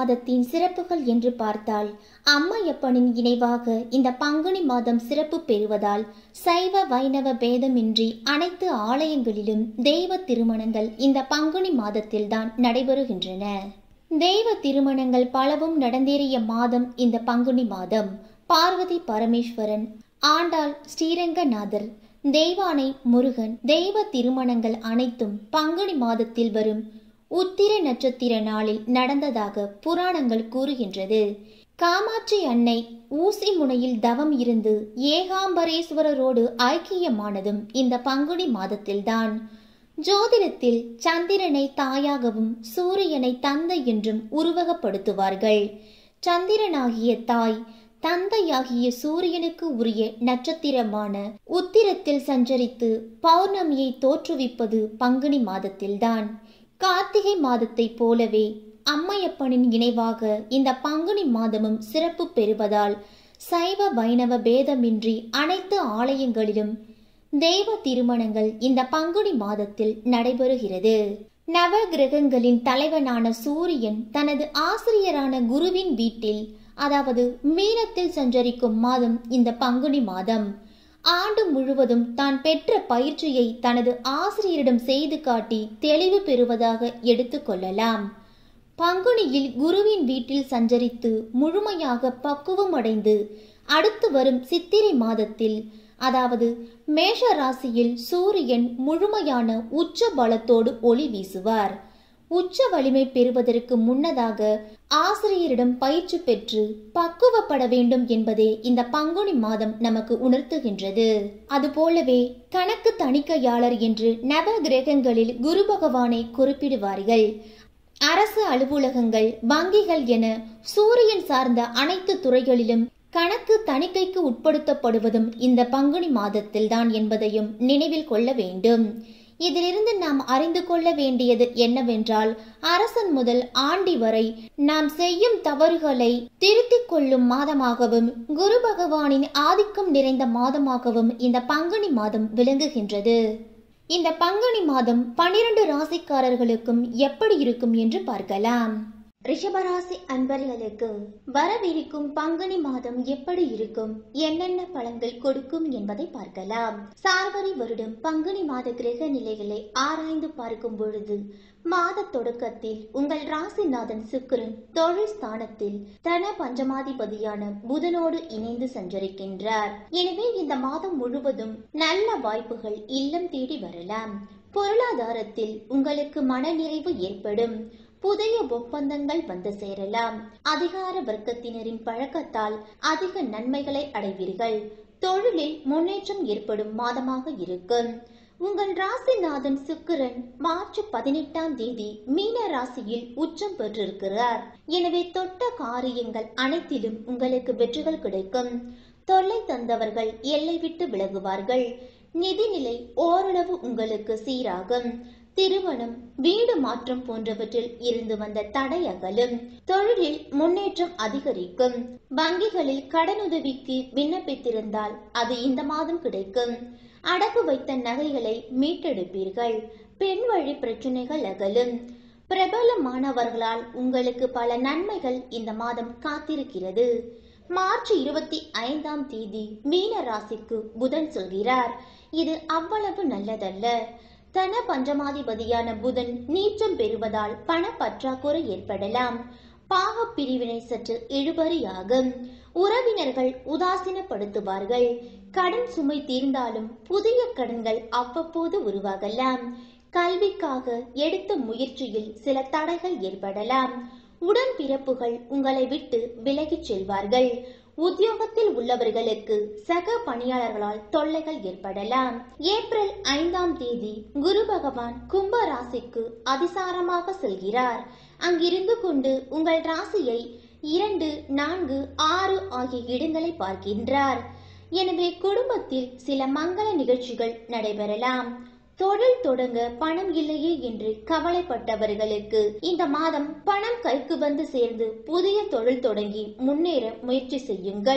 மாதத்தின் சிறப்புகள் என்று பார்த்தால் அம்மையப்பனின் இணைவாக இந்த பங்குனி மாதம் சிறப்பு பெறுவதால் சைவ வைணவ பேதமின்றி அனைத்து ஆலயங்களிலும் தெய்வ திருமணங்கள் இந்த பங்குனி மாதத்தில்தான் நடைபெறுகின்றன தெய்வ திருமணங்கள் பலவும் நடந்தேறிய மாதம் இந்த பங்குனி மாதம் பார்வதி பரமேஸ்வரன் ஆண்டாள் ஸ்ரீரங்கநாதர் தெய்வானை முருகன் தெய்வ திருமணங்கள் அனைத்தும் பங்குனி மாதத்தில் வரும் உத்திர நட்சத்திர நாளில் நடந்ததாக புராணங்கள் கூறுகின்றது காமாட்சி அன்னை ஊசி முனையில் தவம் இருந்து ஏகாம்பரேஸ்வரரோடு ஐக்கியமானதும் இந்த பங்குனி மாதத்தில்தான் ஜோதிடத்தில் சந்திரனை தாயாகவும் சூரியனை தந்தை என்றும் உருவகப்படுத்துவார்கள் சந்திரனாகிய தாய் தந்தையாகிய சூரியனுக்கு உரிய நட்சத்திரமான உத்திரத்தில் சஞ்சரித்து பௌர்ணமியை தோற்றுவிப்பது பங்குனி மாதத்தில்தான் கார்த்திகை மாதத்தைப் போலவே அம்மையப்பனின் இணைவாக இந்த பங்குனி மாதமும் சிறப்பு பெறுவதால் சைவ வைணவ பேதமின்றி அனைத்து ஆலயங்களிலும் தெய்வ திருமணங்கள் இந்த பங்குனி மாதத்தில் நடைபெறுகிறது நவ கிரகங்களின் தலைவனான சூரியன் தனது ஆசிரியரான குருவின் வீட்டில் அதாவது மீனத்தில் சஞ்சரிக்கும் மாதம் இந்த பங்குனி மாதம் ஆண்டு முழுவதும் தான் பெற்ற பயிற்சியை தனது ஆசிரியரிடம் செய்து காட்டி தெளிவு பெறுவதாக எடுத்துக்கொள்ளலாம் பங்குனியில் குருவின் வீட்டில் சஞ்சரித்து முழுமையாக பக்குவமடைந்து அடுத்து வரும் சித்திரை மாதத்தில் அதாவது மேஷ ராசியில் சூரியன் முழுமையான உச்ச பலத்தோடு ஒளி வீசுவார் உச்ச வலிமை பெறுவதற்கு முன்னதாக ஆசிரியரிடம் பயிற்சி பெற்று பக்குவப்பட வேண்டும் என்பதே இந்த பங்குனி மாதம் நமக்கு உணர்த்துகின்றது அதுபோலவே கணக்கு தணிக்கையாளர் என்று நவ கிரகங்களில் குரு பகவானை குறிப்பிடுவார்கள் அரசு அலுவலகங்கள் வங்கிகள் என சூரியன் சார்ந்த அனைத்து துறைகளிலும் கணக்கு தணிக்கைக்கு உட்படுத்தப்படுவதும் இந்த பங்குனி மாதத்தில்தான் என்பதையும் நினைவில் கொள்ள வேண்டும் இதிலிருந்து நாம் அறிந்து கொள்ள வேண்டியது என்னவென்றால் அரசன் முதல் ஆண்டி வரை நாம் செய்யும் தவறுகளை திருத்திக் கொள்ளும் மாதமாகவும் குரு பகவானின் ஆதிக்கம் நிறைந்த மாதமாகவும் இந்த பங்குனி மாதம் விளங்குகின்றது இந்த பங்குனி மாதம் பனிரெண்டு ராசிக்காரர்களுக்கும் எப்படி இருக்கும் என்று பார்க்கலாம் ரிஷபராசி அன்பர்களுக்கு வரவிருக்கும் பங்குனி மாதம் எப்படி இருக்கும் என்னென்ன பலன்கள் கொடுக்கும் என்பதை பார்க்கலாம் சார்வரி வருடம் பங்குனி மாத கிரக நிலைகளை ஆராய்ந்து பார்க்கும் பொழுது மாத தொடக்கத்தில் உங்கள் ராசிநாதன் சுக்கிரன் தொழில் ஸ்தானத்தில் தன பஞ்சமாதிபதியான புதனோடு இணைந்து சஞ்சரிக்கின்றார் எனவே இந்த மாதம் முழுவதும் நல்ல வாய்ப்புகள் இல்லம் தேடி வரலாம் பொருளாதாரத்தில் உங்களுக்கு மனநிறைவு ஏற்படும் புதிய ஒப்பந்தங்கள் வந்து சேரலாம் அதிகார வர்க்கத்தினரின் பழக்கத்தால் அதிக நன்மைகளை அடைவீர்கள் தொழிலில் முன்னேற்றம் ஏற்படும் மாதமாக இருக்கும் உங்கள் ராசிநாதன் சுக்கிரன் மார்ச் பதினெட்டாம் தேதி மீன ராசியில் உச்சம் பெற்றிருக்கிறார் எனவே தொட்ட காரியங்கள் அனைத்திலும் உங்களுக்கு வெற்றிகள் கிடைக்கும் தொல்லை தந்தவர்கள் எல்லை விட்டு விலகுவார்கள் நிதிநிலை ஓரளவு உங்களுக்கு சீராகும் திருமணம் வீடு மாற்றம் போன்றவற்றில் இருந்து வந்த தடை அகலும் தொழிலில் முன்னேற்றம் அதிகரிக்கும் வங்கிகளில் கடனுதவிக்கு விண்ணப்பித்திருந்தால் அது இந்த மாதம் கிடைக்கும் அடகு வைத்த நகைகளை மீட்டெடுப்பீர்கள் பெண் வழி பிரச்சனைகள் அகலும் பிரபலமானவர்களால் உங்களுக்கு பல நன்மைகள் இந்த மாதம் காத்திருக்கிறது மார்ச் இருபத்தி ஐந்தாம் தேதி மீன ராசிக்கு புதன் சொல்கிறார் இது அவ்வளவு நல்லதல்ல தன பஞ்சமாதிபதியான புதன் நீச்சம் பெறுவதால் பண பற்றாக்குறை ஏற்படலாம் பாக பிரிவினை சற்று இழுபறியாகும் உறவினர்கள் உதாசீனப்படுத்துவார்கள் கடன் சுமை தீர்ந்தாலும் புதிய கடன்கள் அவ்வப்போது உருவாகலாம் கல்விக்காக எடுத்த முயற்சியில் சில தடைகள் ஏற்படலாம் உடன்பிறப்புகள் உங்களை விட்டு விலகிச் செல்வார்கள் உத்தியோகத்தில் உள்ளவர்களுக்கு சக பணியாளர்களால் தொல்லைகள் ஏற்படலாம் ஏப்ரல் ஐந்தாம் தேதி குரு பகவான் கும்ப ராசிக்கு அதிசாரமாக செல்கிறார் அங்கிருந்து கொண்டு உங்கள் ராசியை இரண்டு நான்கு ஆறு ஆகிய இடங்களை பார்க்கின்றார் எனவே குடும்பத்தில் சில மங்கள நிகழ்ச்சிகள் நடைபெறலாம் தொழில் தொடங்க பணம் இல்லையே என்று கவலைப்பட்டவர்களுக்கு இந்த மாதம் பணம் கைக்கு வந்து சேர்ந்து புதிய தொழில் தொடங்கி முன்னேற முயற்சி செய்யுங்கள்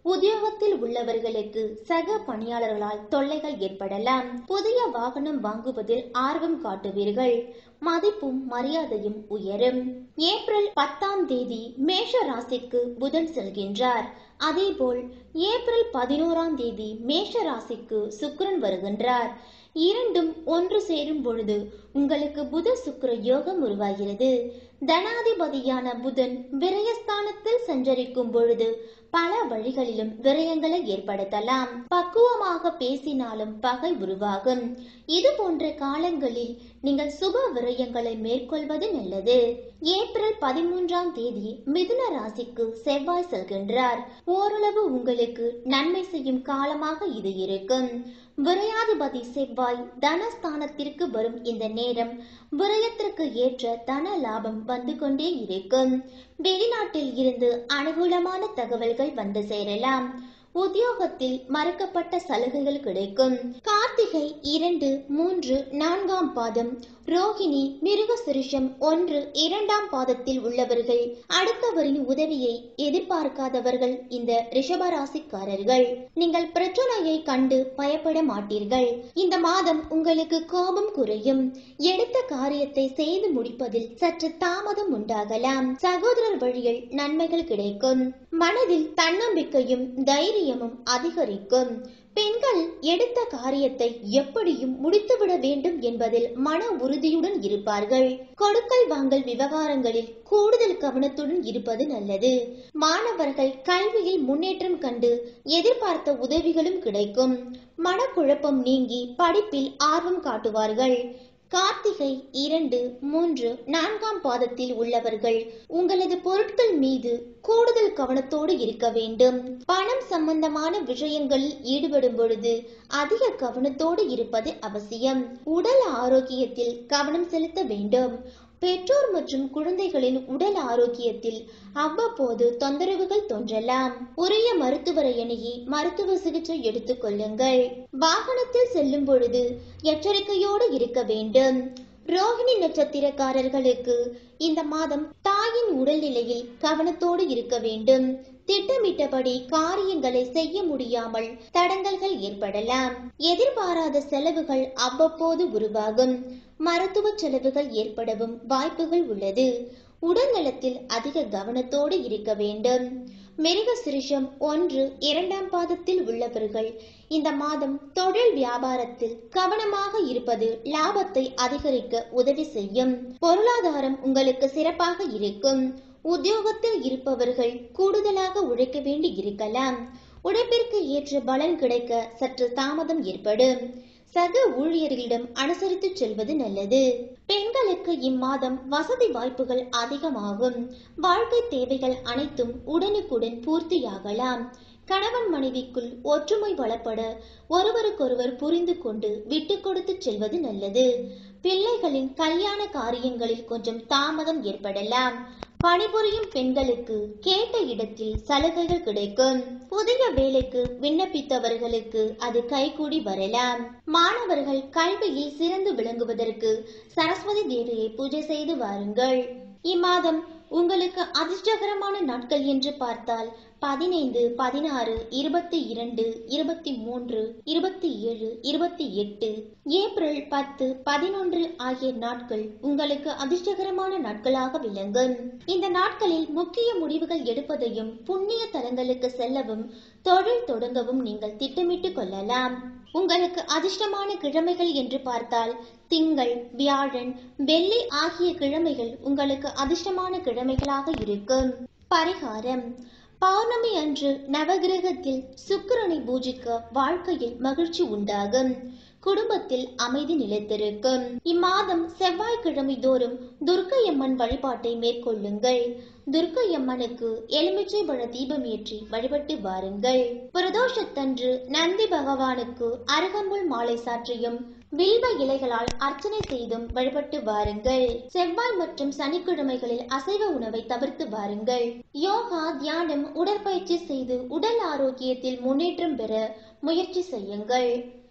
உத்தியோகத்தில் உள்ளவர்களுக்கு சக பணியாளர்களால் தொல்லைகள் ஏற்படலாம் புதிய வாகனம் வாங்குவதில் ஆர்வம் காட்டுவீர்கள் மதிப்பும் மரியாதையும் உயரும் ஏப்ரல் பத்தாம் தேதி மேஷ ராசிக்கு புதன் செல்கின்றார் அதேபோல் ஏப்ரல் பதினோராம் தேதி மேஷ ராசிக்கு சுக்கிரன் வருகின்றார் இரண்டும் ஒன்று சேரும் பொழுது உங்களுக்கு புத சுக்கிர யோகம் உருவாகிறது தனாதிபதியான புதன் விரயஸ்தானத்தில் சஞ்சரிக்கும் பொழுது பல வழிகளிலும் விரயங்களை ஏற்படுத்தலாம் பக்குவமாக பேசினாலும் பகை உருவாகும் இது போன்ற காலங்களில் நீங்கள் சுப விரயங்களை மேற்கொள்வது நல்லது ஏப்ரல் பதிமூன்றாம் தேதி மிதுன ராசிக்கு செவ்வாய் செல்கின்றார் ஓரளவு உங்களுக்கு நன்மை செய்யும் காலமாக இது இருக்கும் விரையாதிபதி செவ்வாய் தனஸ்தானத்திற்கு வரும் இந்த நேரம் விரயத்திற்கு ஏற்ற தன லாபம் வந்து கொண்டே இருக்கும் வெளிநாட்டில் இருந்து அனுகூலமான தகவல்கள் வந்து சேரலாம் உத்தியோகத்தில் மறுக்கப்பட்ட சலுகைகள் கிடைக்கும் கார்த்திகை இரண்டு மூன்று நான்காம் பாதம் ரோகிணி மிருகசிருஷம் ஒன்று இரண்டாம் பாதத்தில் உள்ளவர்கள் அடுத்தவரின் உதவியை எதிர்பார்க்காதவர்கள் இந்த ரிஷபராசிக்காரர்கள் நீங்கள் பிரச்சனையை கண்டு பயப்பட மாட்டீர்கள் இந்த மாதம் உங்களுக்கு கோபம் குறையும் எடுத்த காரியத்தை செய்து முடிப்பதில் சற்று தாமதம் உண்டாகலாம் சகோதரர் வழியில் நன்மைகள் கிடைக்கும் மனதில் தன்னம்பிக்கையும் தைரியமும் அதிகரிக்கும் பெண்கள் எடுத்த காரியத்தை எப்படியும் முடித்துவிட வேண்டும் என்பதில் மன உறுதியுடன் இருப்பார்கள் கொடுக்கல் வாங்கல் விவகாரங்களில் கூடுதல் கவனத்துடன் இருப்பது நல்லது மாணவர்கள் கல்வியில் முன்னேற்றம் கண்டு எதிர்பார்த்த உதவிகளும் கிடைக்கும் மனக்குழப்பம் நீங்கி படிப்பில் ஆர்வம் காட்டுவார்கள் கார்த்திகை இரண்டு மூன்று நான்காம் பாதத்தில் உள்ளவர்கள் உங்களது பொருட்கள் மீது கூடுதல் கவனத்தோடு இருக்க வேண்டும் பணம் சம்பந்தமான விஷயங்களில் ஈடுபடும் பொழுது அதிக கவனத்தோடு இருப்பது அவசியம் உடல் ஆரோக்கியத்தில் கவனம் செலுத்த வேண்டும் பெற்றோர் மற்றும் குழந்தைகளின் உடல் ஆரோக்கியத்தில் அவ்வப்போது தொந்தரவுகள் தோன்றலாம் உரிய மருத்துவரை அணுகி மருத்துவ சிகிச்சை எடுத்துக் கொள்ளுங்கள் வாகனத்தில் செல்லும் பொழுது எச்சரிக்கையோடு இருக்க வேண்டும் ரோகிணி நட்சத்திரக்காரர்களுக்கு இந்த மாதம் தாயின் உடல்நிலையில் கவனத்தோடு இருக்க வேண்டும் திட்டமிட்டபடி காரியங்களை செய்ய முடியாமல் தடங்கல்கள் ஏற்படலாம் எதிர்பாராத செலவுகள் அவ்வப்போது உருவாகும் மருத்துவ செலவுகள் ஏற்படவும் வாய்ப்புகள் உள்ளது உடல்நலத்தில் அதிக கவனத்தோடு இருக்க வேண்டும் மிருக சிருஷம் ஒன்று இரண்டாம் பாதத்தில் உள்ளவர்கள் இந்த மாதம் தொழில் வியாபாரத்தில் கவனமாக இருப்பது லாபத்தை அதிகரிக்க உதவி செய்யும் பொருளாதாரம் உங்களுக்கு சிறப்பாக இருக்கும் உத்தியோகத்தில் இருப்பவர்கள் கூடுதலாக உழைக்க வேண்டி இருக்கலாம் உழைப்பிற்கு ஏற்ற பலன் கிடைக்க சற்று தாமதம் ஏற்படும் சக ஊழியர்களிடம் அனுசரித்து செல்வது நல்லது பெண்களுக்கு இம்மாதம் வசதி வாய்ப்புகள் அதிகமாகும் வாழ்க்கை தேவைகள் அனைத்தும் உடனுக்குடன் பூர்த்தியாகலாம் கணவன் மனைவிக்குள் ஒற்றுமை வளப்பட ஒருவருக்கொருவர் புரிந்து கொண்டு விட்டு கொடுத்து செல்வது நல்லது பிள்ளைகளின் கல்யாண காரியங்களில் கொஞ்சம் தாமதம் ஏற்படலாம் பணிபுரியும் பெண்களுக்கு கேட்ட இடத்தில் சலுகைகள் கிடைக்கும் புதிய வேலைக்கு விண்ணப்பித்தவர்களுக்கு அது கைகூடி வரலாம் மாணவர்கள் கல்வியில் சிறந்து விளங்குவதற்கு சரஸ்வதி தேவியை பூஜை செய்து வாருங்கள் இம்மாதம் உங்களுக்கு அதிர்ஷ்டகரமான நாட்கள் என்று பார்த்தால் பதினைந்து பதினாறு இருபத்தி இரண்டு இருபத்தி மூன்று இருபத்தி ஏழு இருபத்தி எட்டு ஏப்ரல் பத்து பதினொன்று ஆகிய நாட்கள் உங்களுக்கு அதிர்ஷ்டகரமான நாட்களாக விளங்கும் இந்த நாட்களில் முக்கிய முடிவுகள் எடுப்பதையும் புண்ணிய தலங்களுக்கு செல்லவும் தொழில் தொடங்கவும் நீங்கள் திட்டமிட்டுக் கொள்ளலாம் உங்களுக்கு அதிர்ஷ்டமான கிழமைகள் என்று பார்த்தால் திங்கள் வியாழன் வெள்ளி ஆகிய கிழமைகள் உங்களுக்கு அதிர்ஷ்டமான கிழமைகளாக இருக்கும் பரிகாரம் பௌர்ணமி அன்று நவகிரகத்தில் சுக்கிரனை பூஜிக்க வாழ்க்கையில் மகிழ்ச்சி உண்டாகும் குடும்பத்தில் அமைதி நிலைத்திருக்கும் இம்மாதம் செவ்வாய்க்கிழமை தோறும் துர்க்கையம்மன் வழிபாட்டை மேற்கொள்ளுங்கள் துர்க்கையம்மனுக்கு எலுமிச்சை பழ தீபம் ஏற்றி வழிபட்டு வாருங்கள் பிரதோஷத்தன்று நந்தி பகவானுக்கு அருகம்புல் மாலை சாற்றியும் வில்வ இலைகளால் அர்ச்சனை செய்தும் வழிபட்டு வாருங்கள் செவ்வாய் மற்றும் சனிக்கிழமைகளில் அசைவ உணவை தவிர்த்து வாருங்கள் யோகா தியானம் உடற்பயிற்சி செய்து உடல் ஆரோக்கியத்தில் முன்னேற்றம் பெற முயற்சி செய்யுங்கள்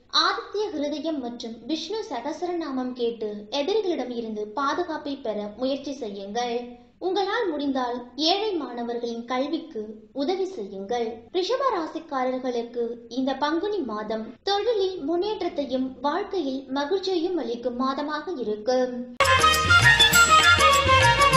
ஆதித்ய ஹிருதயம் மற்றும் விஷ்ணு சகசரநாமம் கேட்டு எதிரிகளிடம் இருந்து பாதுகாப்பை பெற முயற்சி செய்யுங்கள் உங்களால் முடிந்தால் ஏழை மாணவர்களின் கல்விக்கு உதவி செய்யுங்கள் ரிஷப ராசிக்காரர்களுக்கு இந்த பங்குனி மாதம் தொழிலில் முன்னேற்றத்தையும் வாழ்க்கையில் மகிழ்ச்சியையும் அளிக்கும் மாதமாக இருக்கும்